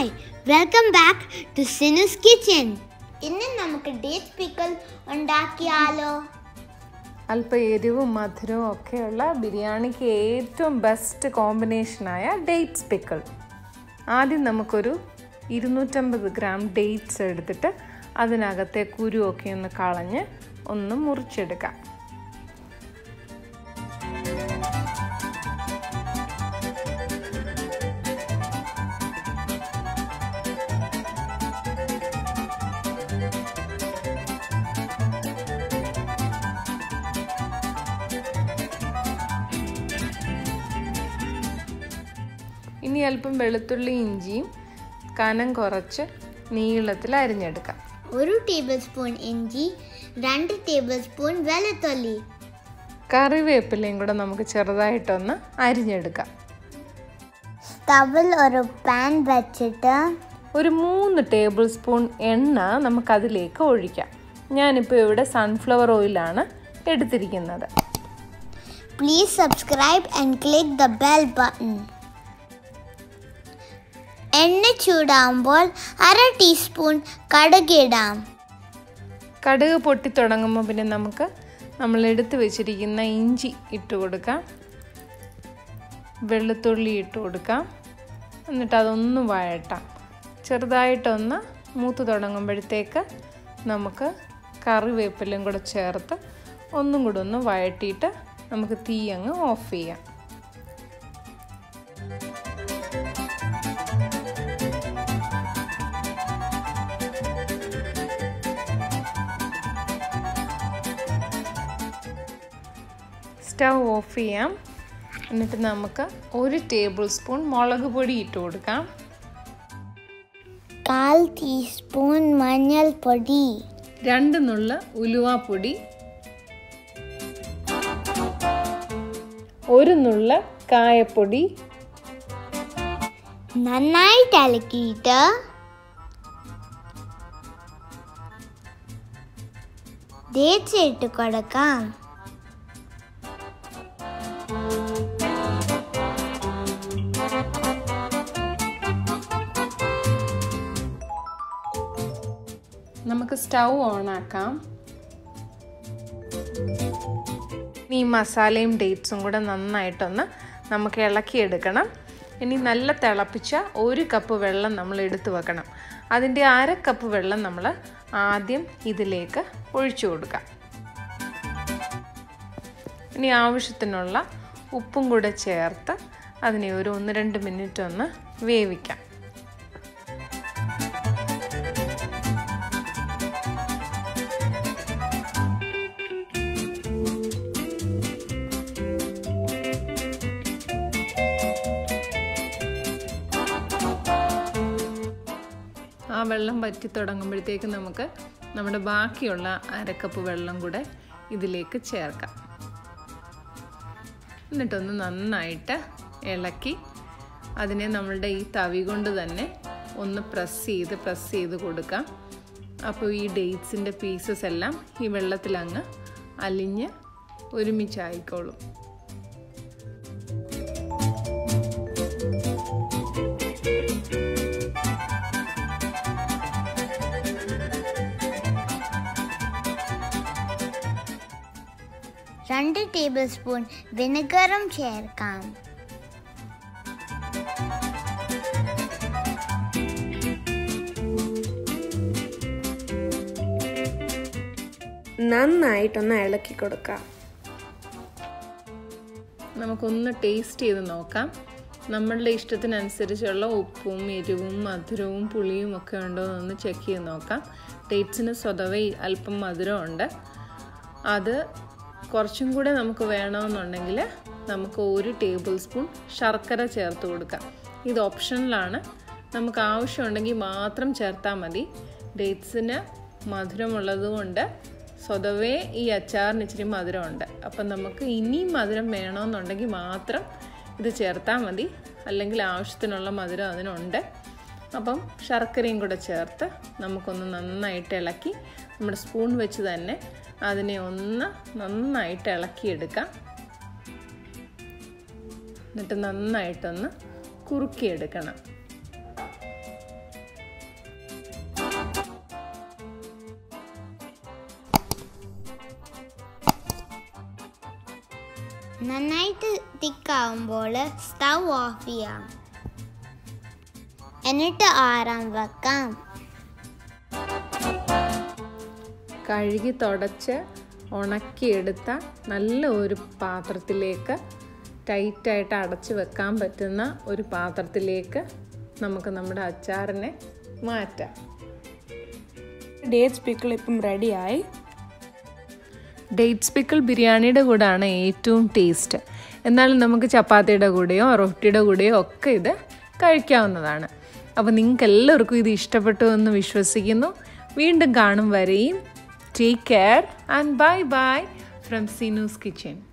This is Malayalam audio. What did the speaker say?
hi welcome back to Seenu's kitchen ഇന്ന് നമുക്ക് ഡേറ്റ് പിക്കൽ ഉണ്ടാക്കിയാലോ അല്പം എരിവും മധുരവും ഒക്കെയുള്ള ബിരിയാണിക്ക് ഏറ്റവും ബെസ്റ്റ് കോമ്പിനേഷനായ ഡേറ്റ്സ് പിക്കിൾ ആദ്യം നമുക്കൊരു ഇരുന്നൂറ്റമ്പത് ഗ്രാം ഡേറ്റ്സ് എടുത്തിട്ട് അതിനകത്തെ കുരുവൊക്കെ ഒന്ന് കളഞ്ഞ് ഒന്ന് മുറിച്ചെടുക്കാം ഇനി അല്പം വെളുത്തുള്ളി ഇഞ്ചിയും കനം കുറച്ച് നീളത്തിൽ അരിഞ്ഞെടുക്കാം ഒരു ടേബിൾ സ്പൂൺ ഇഞ്ചി രണ്ട് ടേബിൾ സ്പൂൺ വെളുത്തുള്ളി കറിവേപ്പിലയും കൂടെ നമുക്ക് ചെറുതായിട്ടൊന്ന് അരിഞ്ഞെടുക്കാം സ്റ്റവിൽ ഒരു പാൻ വെച്ചിട്ട് ഒരു മൂന്ന് ടേബിൾ സ്പൂൺ എണ്ണ നമുക്കതിലേക്ക് ഒഴിക്കാം ഞാനിപ്പോൾ ഇവിടെ സൺഫ്ലവർ ഓയിലാണ് എടുത്തിരിക്കുന്നത് please subscribe and click the bell button എണ്ണ ചൂടാകുമ്പോൾ അര ടീസ്പൂൺ കടുകിടാം കടുക് പൊട്ടിത്തുടങ്ങുമ്പോൾ പിന്നെ നമുക്ക് നമ്മൾ എടുത്തു വെച്ചിരിക്കുന്ന ഇഞ്ചി ഇട്ട് കൊടുക്കാം വെളുത്തുള്ളി ഇട്ട് കൊടുക്കാം എന്നിട്ട് അതൊന്ന് വഴട്ടാം ചെറുതായിട്ടൊന്ന് മൂത്ത് തുടങ്ങുമ്പോഴത്തേക്ക് നമുക്ക് കറിവേപ്പിലയും കൂടെ ചേർത്ത് ഒന്നും കൂടെ ഒന്ന് വഴട്ടിയിട്ട് നമുക്ക് തീ അങ്ങ് ഓഫ് ചെയ്യാം സ്റ്റൗ ഓഫ് ചെയ്യാം എന്നിട്ട് നമുക്ക് ഒരു ടേബിൾ സ്പൂൺ മുളക് പൊടി ഇട്ട് കൊടുക്കാം കാൽ ടീസ്പൂൺ മഞ്ഞൾപ്പൊടി രണ്ട് നുള്ള ഉലുവാപ്പൊടി ഒരു നുള്ള കായപ്പൊടി നന്നായിട്ട് ഇളക്കിയിട്ട് ഡേറ്റ്സ് ഇട്ട് കൊടുക്കാം നമുക്ക് സ്റ്റൗ ഓണാക്കാം ഈ മസാലയും ഡേറ്റ്സും കൂടെ നന്നായിട്ടൊന്ന് നമുക്ക് ഇളക്കിയെടുക്കണം ഇനി നല്ല തിളപ്പിച്ച ഒരു കപ്പ് വെള്ളം നമ്മൾ എടുത്തു വെക്കണം അതിൻ്റെ അര കപ്പ് വെള്ളം നമ്മൾ ആദ്യം ഇതിലേക്ക് ഒഴിച്ചു കൊടുക്കാം ഇനി ആവശ്യത്തിനുള്ള ഉപ്പും കൂടെ ചേർത്ത് അതിനെ ഒരു ഒന്ന് രണ്ട് മിനിറ്റ് ഒന്ന് വേവിക്കാം ആ വെള്ളം വറ്റി തുടങ്ങുമ്പോഴത്തേക്ക് നമുക്ക് നമ്മുടെ ബാക്കിയുള്ള അരക്കപ്പ് വെള്ളം കൂടെ ഇതിലേക്ക് ചേർക്കാം എന്നിട്ടൊന്ന് നന്നായിട്ട് ഇളക്കി അതിനെ നമ്മളുടെ ഈ തവി കൊണ്ട് തന്നെ ഒന്ന് പ്രസ് ചെയ്ത് പ്രസ് ചെയ്ത് കൊടുക്കാം അപ്പോൾ ഈ ഡേറ്റ്സിൻ്റെ പീസസ് എല്ലാം ഈ വെള്ളത്തിലങ്ങ് അലിഞ്ഞ് ഒരുമിച്ചായിക്കോളും രണ്ട് ടേബിൾ സ്പൂൺ വിനെഗറും ചേർക്കാം നന്നായിട്ടൊന്ന് ഇളക്കി കൊടുക്കാം നമുക്കൊന്ന് ടേസ്റ്റ് ചെയ്ത് നോക്കാം നമ്മളുടെ ഇഷ്ടത്തിനനുസരിച്ചുള്ള ഉപ്പും എരിവും മധുരവും പുളിയും ഒക്കെ ഉണ്ടോ എന്നൊന്ന് ചെക്ക് ചെയ്ത് നോക്കാം ഡേറ്റ്സിന് സ്വതവേ അല്പം മധുരമുണ്ട് അത് കുറച്ചും കൂടെ നമുക്ക് വേണമെന്നുണ്ടെങ്കിൽ നമുക്ക് ഒരു ടേബിൾ സ്പൂൺ ശർക്കര ചേർത്ത് കൊടുക്കാം ഇത് ഓപ്ഷനിലാണ് നമുക്ക് ആവശ്യമുണ്ടെങ്കിൽ മാത്രം ചേർത്താൽ മതി ഡേറ്റ്സിന് മധുരമുള്ളതുകൊണ്ട് സ്വതവേ ഈ അച്ചാറിന് ഇച്ചിരി മധുരമുണ്ട് അപ്പം നമുക്ക് ഇനിയും മധുരം വേണമെന്നുണ്ടെങ്കിൽ മാത്രം ഇത് ചേർത്താൽ മതി അല്ലെങ്കിൽ ആവശ്യത്തിനുള്ള മധുരം അതിനുണ്ട് അപ്പം ശർക്കരയും കൂടെ ചേർത്ത് നമുക്കൊന്ന് നന്നായിട്ട് ഇളക്കി നമ്മുടെ സ്പൂൺ വെച്ച് തന്നെ അതിനെ ഒന്ന് നന്നായിട്ട് ഇളക്കിയെടുക്കാം എന്നിട്ട് നന്നായിട്ടൊന്ന് കുറുക്കിയെടുക്കണം നന്നായിട്ട് തിക്കാവുമ്പോൾ സ്റ്റൗ ഓഫ് ചെയ്യാം എന്നിട്ട് ആറാൻ വെക്കാം കഴുകി തുടച്ച് ഉണക്കിയെടുത്ത നല്ല ഒരു പാത്രത്തിലേക്ക് ടൈറ്റായിട്ട് അടച്ച് വെക്കാൻ പറ്റുന്ന ഒരു പാത്രത്തിലേക്ക് നമുക്ക് നമ്മുടെ അച്ചാറിനെ മാറ്റാം ഡേറ്റ്സ് പിക്കിൾ ഇപ്പം റെഡിയായി ഡേറ്റ്സ് പിക്കിൾ ബിരിയാണിയുടെ കൂടെയാണ് ഏറ്റവും ടേസ്റ്റ് എന്നാലും നമുക്ക് ചപ്പാത്തിയുടെ കൂടെയോ റൊട്ടിയുടെ കൂടെയോ ഒക്കെ ഇത് കഴിക്കാവുന്നതാണ് അപ്പോൾ നിങ്ങൾക്ക് എല്ലാവർക്കും ഇത് ഇഷ്ടപ്പെട്ടു എന്ന് വിശ്വസിക്കുന്നു വീണ്ടും കാണും വരെയും take care and bye bye from Seenu's kitchen